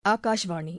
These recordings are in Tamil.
ஆகாஷ்வாணி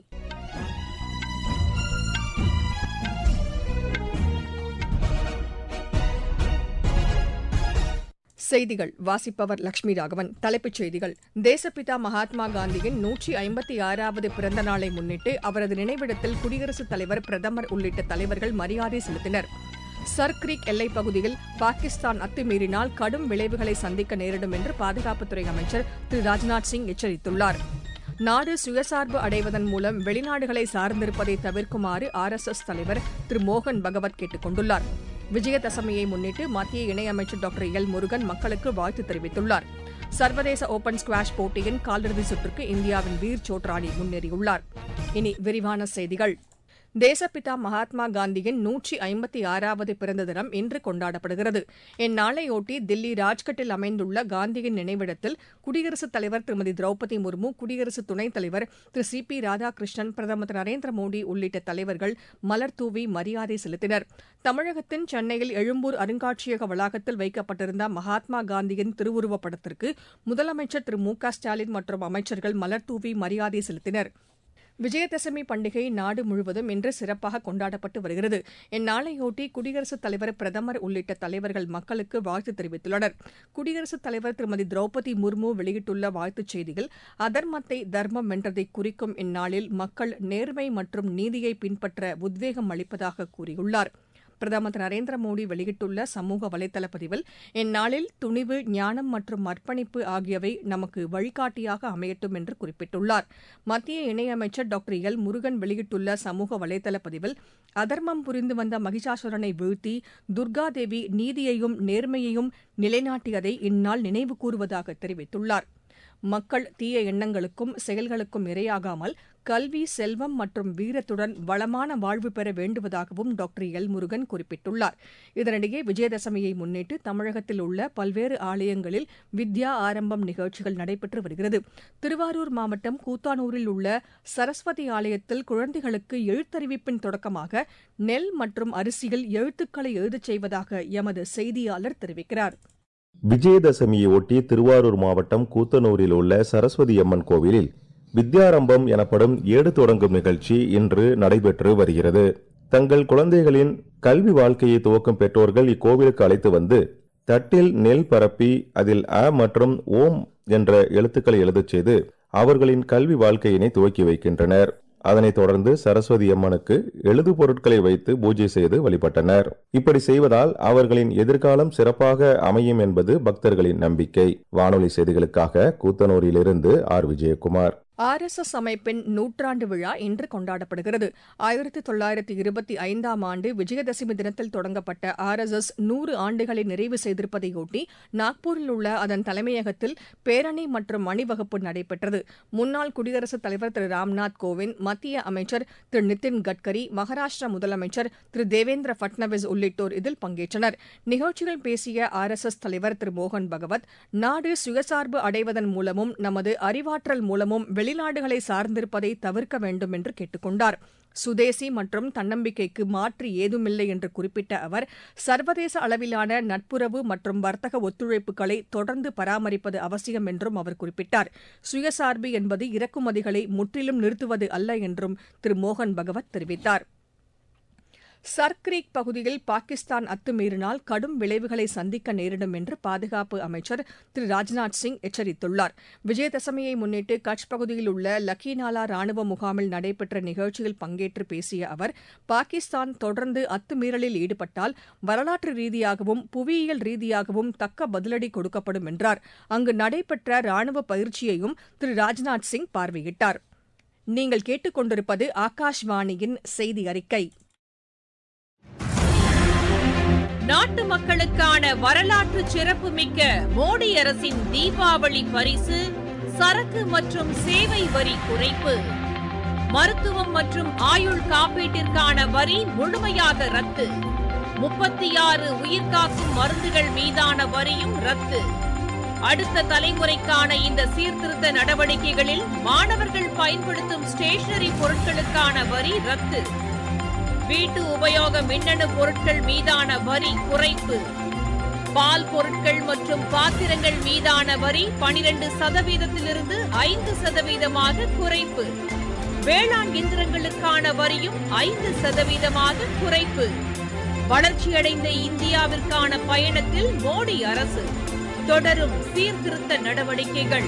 செய்திகள் வாசிப்பவர் லட்சுமி ராகவன் தலைப்புச் செய்திகள் தேசப்பிதா மகாத்மா காந்தியின் நூற்றி ஐம்பத்தி ஆறாவது பிறந்த நாளை முன்னிட்டு அவரது நினைவிடத்தில் குடியரசுத் தலைவர் பிரதமர் உள்ளிட்ட தலைவர்கள் மரியாதை செலுத்தினர் சர்க்ரீக் எல்லைப் பகுதியில் பாகிஸ்தான் அத்துமீறினால் கடும் விளைவுகளை சந்திக்க நேரிடும் என்று பாதுகாப்புத்துறை அமைச்சர் திரு ராஜ்நாத் சிங் எச்சரித்துள்ளார் நாடு சுயசார்பு அடைவதன் மூலம் வெளிநாடுகளை சார்ந்திருப்பதை தவிர்க்குமாறு ஆர் எஸ் எஸ் தலைவர் திரு மோகன் பகவத் கேட்டுக் கொண்டுள்ளார் விஜயதசமியை முன்னிட்டு மத்திய இணையமைச்சர் டாக்டர் எல் முருகன் மக்களுக்கு வாழ்த்து தெரிவித்துள்ளார் சர்வதேச ஓபன் ஸ்குவாஷ் போட்டியின் காலிறுதி சுற்றுக்கு இந்தியாவின் வீர் சோட்ரானி முன்னேறியுள்ளார் இனி விரிவான செய்திகள் தேசப்பிதா மகாத்மா காந்தியின் நூற்றி ஐம்பத்தி ஆறாவது பிறந்த தினம் இன்று கொண்டாடப்படுகிறது இந்நாளையொட்டி தில்லி ராஜ்கட்டில் அமைந்துள்ள காந்தியின் நினைவிடத்தில் குடியரசுத் தலைவர் திருமதி திரௌபதி முர்மு குடியரசு துணைத் தலைவர் திரு சி பி ராதாகிருஷ்ணன் பிரதமர் திரு நரேந்திர மோடி உள்ளிட்ட தலைவர்கள் மலர்தூவி மரியாதை செலுத்தினர் தமிழகத்தின் சென்னையில் எழும்பூர் அருங்காட்சியக வளாகத்தில் வைக்கப்பட்டிருந்த மகாத்மா காந்தியின் திருவுருவப் படத்திற்கு முதலமைச்சர் திரு மு க ஸ்டாலின் மற்றும் அமைச்சர்கள் மலர்தூவி மரியாதை செலுத்தினர் விஜயதசமி பண்டிகை நாடு முழுவதும் இன்று சிறப்பாக கொண்டாடப்பட்டு வருகிறது இந்நாளையொட்டி குடியரசுத் தலைவர் பிரதமர் உள்ளிட்ட தலைவர்கள் மக்களுக்கு வாழ்த்து தெரிவித்துள்ளனர் குடியரசுத் தலைவர் திருமதி திரௌபதி முர்மு வெளியிட்டுள்ள வாழ்த்துச் செய்தியில் அதர்மத்தை தர்மம் வென்றதை குறிக்கும் இந்நாளில் மக்கள் நேர்மை மற்றும் நீதியை பின்பற்ற உத்வேகம் அளிப்பதாக கூறியுள்ளார் பிரதமர் திரு நரேந்திர மோடி வெளியிட்டுள்ள சமூக வலைதள பதிவில் இந்நாளில் துணிவு ஞானம் மற்றும் அர்ப்பணிப்பு ஆகியவை நமக்கு வழிகாட்டியாக அமையட்டும் என்று குறிப்பிட்டுள்ளார் மத்திய இணையமைச்சர் டாக்டர் எல் முருகன் வெளியிட்டுள்ள சமூக வலைதள பதிவில் அதர்மம் புரிந்து வந்த மகிஷாசுரனை வீழ்த்தி துர்காதேவி நீதியையும் நேர்மையையும் நிலைநாட்டியதை இந்நாள் நினைவு கூறுவதாக தெரிவித்துள்ளார் மக்கள் தீய எண்ணங்களுக்கும் செயல்களுக்கும் இரையாகாமல் கல்வி செல்வம் மற்றும் வீரத்துடன் வளமான வாழ்வு பெற வேண்டுவதாகவும் டாக்டர் எல் முருகன் குறிப்பிட்டுள்ளார் இதனிடையே விஜயதசமியை முன்னிட்டு தமிழகத்தில் உள்ள பல்வேறு ஆலயங்களில் வித்யா ஆரம்பம் நிகழ்ச்சிகள் நடைபெற்று வருகிறது திருவாரூர் மாவட்டம் கூத்தானூரில் உள்ள சரஸ்வதி ஆலயத்தில் குழந்தைகளுக்கு எழுத்தறிவிப்பின் தொடக்கமாக நெல் மற்றும் அரிசியில் எழுத்துக்களை எழுதச் செய்வதாக எமது செய்தியாளர் தெரிவிக்கிறார் விஜயதசமியை ஒட்டி திருவாரூர் மாவட்டம் கூத்தனூரில் உள்ள சரஸ்வதி அம்மன் கோவிலில் வித்யாரம்பம் எனப்படும் ஏடு தொடங்கும் நிகழ்ச்சி இன்று நடைபெற்று வருகிறது தங்கள் குழந்தைகளின் கல்வி வாழ்க்கையை துவக்கும் பெற்றோர்கள் இக்கோவிலுக்கு அழைத்து வந்து தட்டில் நெல் பரப்பி அதில் அ மற்றும் ஓம் என்ற எழுத்துக்களை எழுதச் செய்து அவர்களின் கல்வி வாழ்க்கையினை துவக்கி வைக்கின்றனர் அதனைத் தொடர்ந்து சரஸ்வதி அம்மனுக்கு எழுது பொருட்களை வைத்து பூஜை செய்து வழிபட்டனர் இப்படி செய்வதால் அவர்களின் எதிர்காலம் சிறப்பாக அமையும் என்பது பக்தர்களின் நம்பிக்கை வானொலி செய்திகளுக்காக கூத்தனூரிலிருந்து R Vijayakumar R S S அமைப்பின் நூற்றாண்டு விழா இன்று கொண்டாடப்படுகிறது ஆயிரத்தி தொள்ளாயிரத்தி இருபத்தி ஐந்தாம் ஆண்டு விஜயதசமி தினத்தில் தொடங்கப்பட்ட ஆர் எஸ் எஸ் நூறு ஆண்டுகளை நிறைவு செய்திருப்பதையொட்டி நாக்பூரில் உள்ள அதன் தலைமையகத்தில் பேரணி மற்றும் அணிவகுப்பு நடைபெற்றது முன்னாள் குடியரசுத் தலைவர் திரு ராம்நாத் கோவிந்த் மத்திய அமைச்சர் திரு நிதின் கட்கரி மகாராஷ்டிரா முதலமைச்சர் திரு தேவேந்திர பட்னவிஸ் உள்ளிட்டோர் இதில் பங்கேற்றனர் நிகழ்ச்சியில் பேசிய ஆர் எஸ் எஸ் தலைவர் திரு மோகன் பகவத் நாடு சுயசார்பு அடைவதன் மூலமும் நமது அறிவாற்றல் மூலமும் வெளிநாடுகளை சார்ந்திருப்பதை தவிர்க்க வேண்டும் என்று கேட்டுக் கொண்டார் சுதேசி மற்றும் தன்னம்பிக்கைக்கு மாற்று ஏதுமில்லை என்று குறிப்பிட்ட அவர் சர்வதேச அளவிலான நட்புறவு மற்றும் வர்த்தக ஒத்துழைப்புகளை தொடர்ந்து பராமரிப்பது அவசியம் என்றும் அவர் குறிப்பிட்டார் சுயசார்பு என்பது இறக்குமதிகளை முற்றிலும் நிறுத்துவது அல்ல என்றும் திரு மோகன் பகவத் தெரிவித்தார் சர்க்ரீக் பகுதியில் பாகிஸ்தான் அத்துமீறினால் கடும் விளைவுகளை சந்திக்க நேரிடும் என்று பாதுகாப்பு அமைச்சர் திரு ராஜ்நாத் சிங் எச்சரித்துள்ளார் விஜயதசமியை முன்னிட்டு கட்ச் பகுதியில் உள்ள லக்கினாலா ராணுவ முகாமில் நடைபெற்ற நிகழ்ச்சியில் பங்கேற்று பேசிய அவர் பாகிஸ்தான் தொடர்ந்து அத்துமீறலில் ஈடுபட்டால் வரலாற்று ரீதியாகவும் புவியியல் ரீதியாகவும் தக்க பதிலடி கொடுக்கப்படும் என்றார் அங்கு நடைபெற்ற ராணுவ பயிற்சியையும் திரு ராஜ்நாத் சிங் பார்வையிட்டார் நீங்கள் கேட்டுக்கொண்டிருப்பது ஆகாஷ்வாணியின் செய்தி அறிக்கை நாட்டு மக்களுக்கான வரலாற்று சிறப்புமிக்க மோடி அரசின் தீபாவளி பரிசு சரக்கு மற்றும் சேவை வரி குறைப்பு மருத்துவம் மற்றும் ஆயுள் காப்பீட்டிற்கான வரி முழுமையாக ரத்து முப்பத்தி ஆறு உயிர்காக்கும் மருந்துகள் மீதான வரியும் ரத்து அடுத்த தலைமுறைக்கான இந்த சீர்திருத்த நடவடிக்கைகளில் மாணவர்கள் பயன்படுத்தும் ஸ்டேஷனரி பொருட்களுக்கான வரி ரத்து வீட்டு உபயோக மின்னணு பொருட்கள் மீதான வரி குறைப்பு பால் பொருட்கள் மற்றும் பாத்திரங்கள் மீதான வரி பனிரெண்டு சதவீதத்திலிருந்து ஐந்து சதவீதமாக குறைப்பு வேளாண் இயந்திரங்களுக்கான வரியும் ஐந்து சதவீதமாக குறைப்பு வளர்ச்சியடைந்த இந்தியாவிற்கான பயணத்தில் மோடி அரசு தொடரும் சீர்திருத்த நடவடிக்கைகள்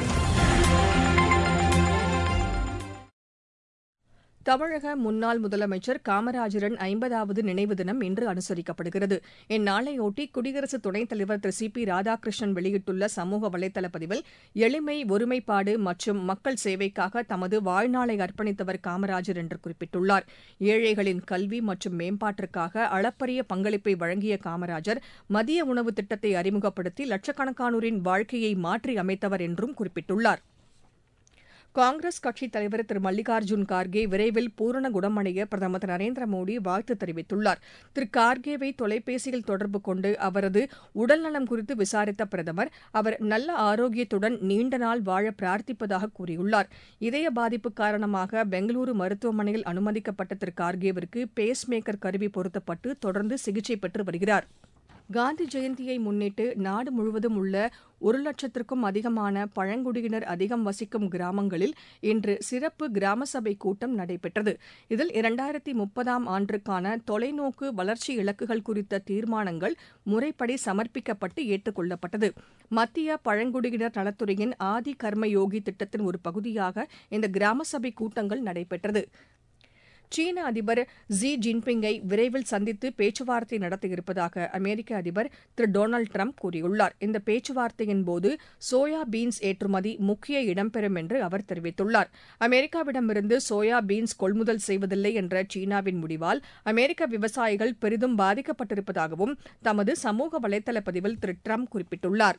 தமிழக முன்னாள் முதலமைச்சர் காமராஜரின் ஐம்பதாவது நினைவு தினம் இன்று அனுசரிக்கப்படுகிறது இந்நாளையொட்டி குடியரசு துணைத் தலைவர் திரு சி பி ராதாகிருஷ்ணன் வெளியிட்டுள்ள சமூக வலைதள பதிவில் எளிமை ஒருமைப்பாடு மற்றும் மக்கள் சேவைக்காக தமது வாழ்நாளை அர்ப்பணித்தவர் காமராஜர் என்று குறிப்பிட்டுள்ளார் ஏழைகளின் கல்வி மற்றும் மேம்பாட்டிற்காக அளப்பரிய பங்களிப்பை வழங்கிய காமராஜர் மதிய உணவு திட்டத்தை அறிமுகப்படுத்தி லட்சக்கணக்கானோரின் வாழ்க்கையை மாற்றி அமைத்தவர் என்றும் குறிப்பிட்டுள்ளார் காங்கிரஸ் கட்சித் தலைவர் திரு மல்லிகார்ஜுன் கார்கே விரைவில் பூரண குணமடைய பிரதமர் திரு நரேந்திர மோடி வாழ்த்து தெரிவித்துள்ளார் திரு கார்கேவை தொலைபேசியில் தொடர்பு கொண்டு அவரது உடல்நலம் குறித்து விசாரித்த பிரதமர் அவர் நல்ல ஆரோக்கியத்துடன் நீண்ட நாள் வாழ பிரார்த்திப்பதாக கூறியுள்ளார் இதய பாதிப்பு காரணமாக பெங்களூரு மருத்துவமனையில் அனுமதிக்கப்பட்ட திரு கார்கேவிற்கு பேஸ் மேக்கர் கருவி பொருத்தப்பட்டு தொடர்ந்து சிகிச்சை பெற்று வருகிறார் காந்தி ஜெயந்தியை முன்னிட்டு நாடு முழுவதும் உள்ள ஒரு லட்சத்திற்கும் அதிகமான பழங்குடியினர் அதிகம் வசிக்கும் கிராமங்களில் இன்று சிறப்பு கிராம சபை கூட்டம் நடைபெற்றது இதில் இரண்டாயிரத்தி முப்பதாம் ஆண்டிற்கான தொலைநோக்கு வளர்ச்சி இலக்குகள் குறித்த தீர்மானங்கள் முறைப்படி சமர்ப்பிக்கப்பட்டு ஏற்றுக்கொள்ளப்பட்டது மத்திய பழங்குடியினர் நலத்துறையின் ஆதி கர்ம யோகி திட்டத்தின் ஒரு பகுதியாக இந்த கிராம சபை கூட்டங்கள் நடைபெற்றது சீன அதிபர் ஜி ஜின்பிங்கை விரைவில் சந்தித்து பேச்சுவார்த்தை நடத்த இருப்பதாக அமெரிக்க அதிபர் திரு டொனால்டு ட்ரம்ப் கூறியுள்ளார் இந்த பேச்சுவார்த்தையின் போது சோயா பீன்ஸ் ஏற்றுமதி முக்கிய இடம்பெறும் என்று அவர் தெரிவித்துள்ளார் அமெரிக்காவிடமிருந்து சோயா பீன்ஸ் கொள்முதல் செய்வதில்லை என்ற சீனாவின் முடிவால் அமெரிக்க விவசாயிகள் பெரிதும் பாதிக்கப்பட்டிருப்பதாகவும் தமது சமூக வலைதள பதிவில் திரு ட்ரம்ப் குறிப்பிட்டுள்ளார்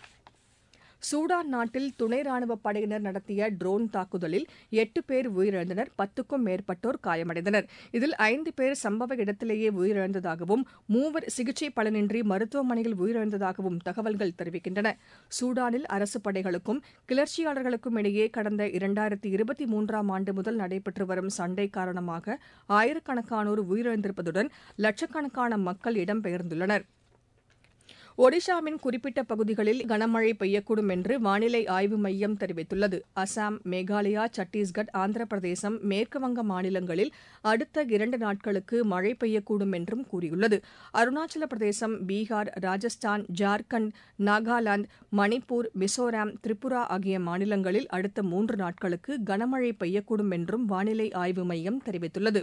சூடான் நாட்டில் துணை ராணுவப் படையினர் நடத்திய ட்ரோன் தாக்குதலில் எட்டு பேர் உயிரிழந்தனர் பத்துக்கும் மேற்பட்டோர் காயமடைந்தனர் இதில் ஐந்து பேர் சம்பவ இடத்திலேயே உயிரிழந்ததாகவும் மூவர் சிகிச்சை பலனின்றி மருத்துவமனையில் உயிரிழந்ததாகவும் தகவல்கள் தெரிவிக்கின்றன சூடானில் அரசு படைகளுக்கும் கிளர்ச்சியாளர்களுக்கும் இடையே கடந்த இரண்டாயிரத்தி இருபத்தி மூன்றாம் ஆண்டு முதல் நடைபெற்று வரும் சண்டை காரணமாக ஆயிரக்கணக்கானோர் உயிரிழந்திருப்பதுடன் லட்சக்கணக்கான மக்கள் இடம்பெயர்ந்துள்ளனா் ஒடிஷாவின் குறிப்பிட்ட பகுதிகளில் கனமழை பெய்யக்கூடும் என்று வானிலை ஆய்வு மையம் தெரிவித்துள்ளது அசாம் மேகாலயா சத்தீஸ்கர் ஆந்திர பிரதேசம் மேற்குவங்க மாநிலங்களில் அடுத்த இரண்டு நாட்களுக்கு மழை பெய்யக்கூடும் என்றும் கூறியுள்ளது அருணாச்சல பிரதேசம் பீகார் ராஜஸ்தான் ஜார்க்கண்ட் நாகாலாந்து மணிப்பூர் மிசோராம் திரிபுரா ஆகிய மாநிலங்களில் அடுத்த மூன்று நாட்களுக்கு கனமழை பெய்யக்கூடும் என்றும் வானிலை ஆய்வு மையம் தெரிவித்துள்ளது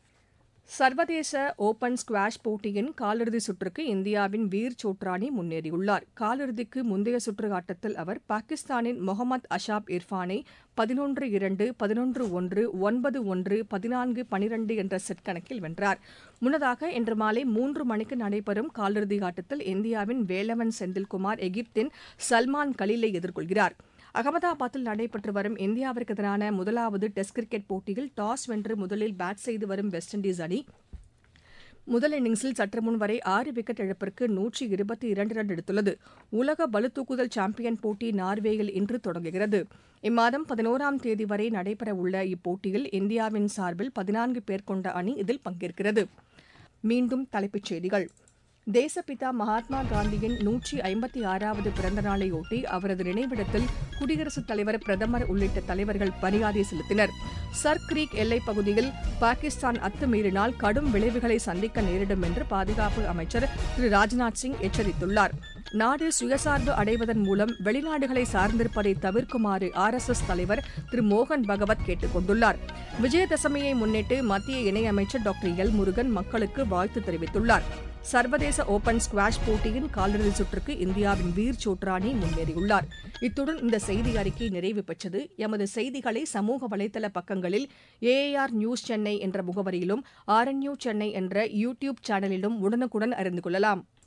சர்வதேச ஓபன் ஸ்குவாஷ் போட்டியின் காலிறுதி சுற்றுக்கு இந்தியாவின் வீர் சோட்ரானி முன்னேறியுள்ளார் காலிறுதிக்கு முந்தைய சுற்று ஆட்டத்தில் அவர் பாகிஸ்தானின் முகமது அஷாப் இர்ஃபானை பதினொன்று இரண்டு பதினொன்று ஒன்று ஒன்பது ஒன்று பதினான்கு பனிரண்டு என்ற செட் கணக்கில் வென்றார் முன்னதாக இன்று மாலை மூன்று மணிக்கு நடைபெறும் காலிறுதி ஆட்டத்தில் இந்தியாவின் வேலவன் செந்தில்குமார் எகிப்தின் சல்மான் கலீலை எதிர்கொள்கிறார் அகமதாபாத்தில் நடைபெற்று வரும் இந்தியாவிற்கு எதிரான முதலாவது டெஸ்ட் கிரிக்கெட் போட்டியில் டாஸ் வென்று முதலில் பேட் செய்து வரும் வெஸ்ட் இண்டீஸ் அணி முதல் இன்னிங்ஸில் சற்று முன் வரை ஆறு விக்கெட் இழப்பிற்கு நூற்றி இருபத்தி இரண்டு ரன் எடுத்துள்ளது உலக பளுதூக்குதல் சாம்பியன் போட்டி நார்வேயில் இன்று தொடங்குகிறது இம்மாதம் பதினோராம் தேதி வரை நடைபெறவுள்ள இப்போட்டியில் இந்தியாவின் சார்பில் பதினான்கு பேர் கொண்ட அணி இதில் பங்கேற்கிறது மீண்டும் தலைப்புச் செய்திகள் தேசப்பிதா மகாத்மா காந்தியின் நூற்றி ஐம்பத்தி ஆறாவது பிறந்த நாளையொட்டி அவரது நினைவிடத்தில் குடியரசுத் தலைவர் பிரதமர் உள்ளிட்ட தலைவர்கள் மரியாதை செலுத்தினர் சர் கிரீக் எல்லைப் பகுதியில் பாகிஸ்தான் அத்துமீறினால் கடும் விளைவுகளை சந்திக்க நேரிடும் என்று பாதுகாப்பு அமைச்சர் திரு ராஜ்நாத் சிங் எச்சரித்துள்ளார் நாடு சுயசார்பு அடைவதன் மூலம் வெளிநாடுகளை சார்ந்திருப்பதை தவிர்க்குமாறு ஆர் எஸ் எஸ் தலைவர் திரு மோகன் பகவத் கேட்டுக் கொண்டுள்ளார் விஜயதசமியை முன்னிட்டு மத்திய இணையமைச்சர் டாக்டர் எல் முருகன் மக்களுக்கு வாழ்த்து தெரிவித்துள்ளார் சர்வதேச ஓபன் ஸ்குவாஷ் போட்டியின் காலிறுதி சுற்றுக்கு இந்தியாவின் வீர் சோட்ரானி முன்னேறியுள்ளார் இத்துடன் இந்த செய்தி அறிக்கை நிறைவு பெற்றது எமது செய்திகளை சமூக வலைதள பக்கங்களில் ஏஏஆர் நியூஸ் சென்னை என்ற முகவரியிலும் ஆர்என்யூ சென்னை என்ற யூ டியூப் சேனலிலும் உடனுக்குடன் அறிந்து கொள்ளலாம்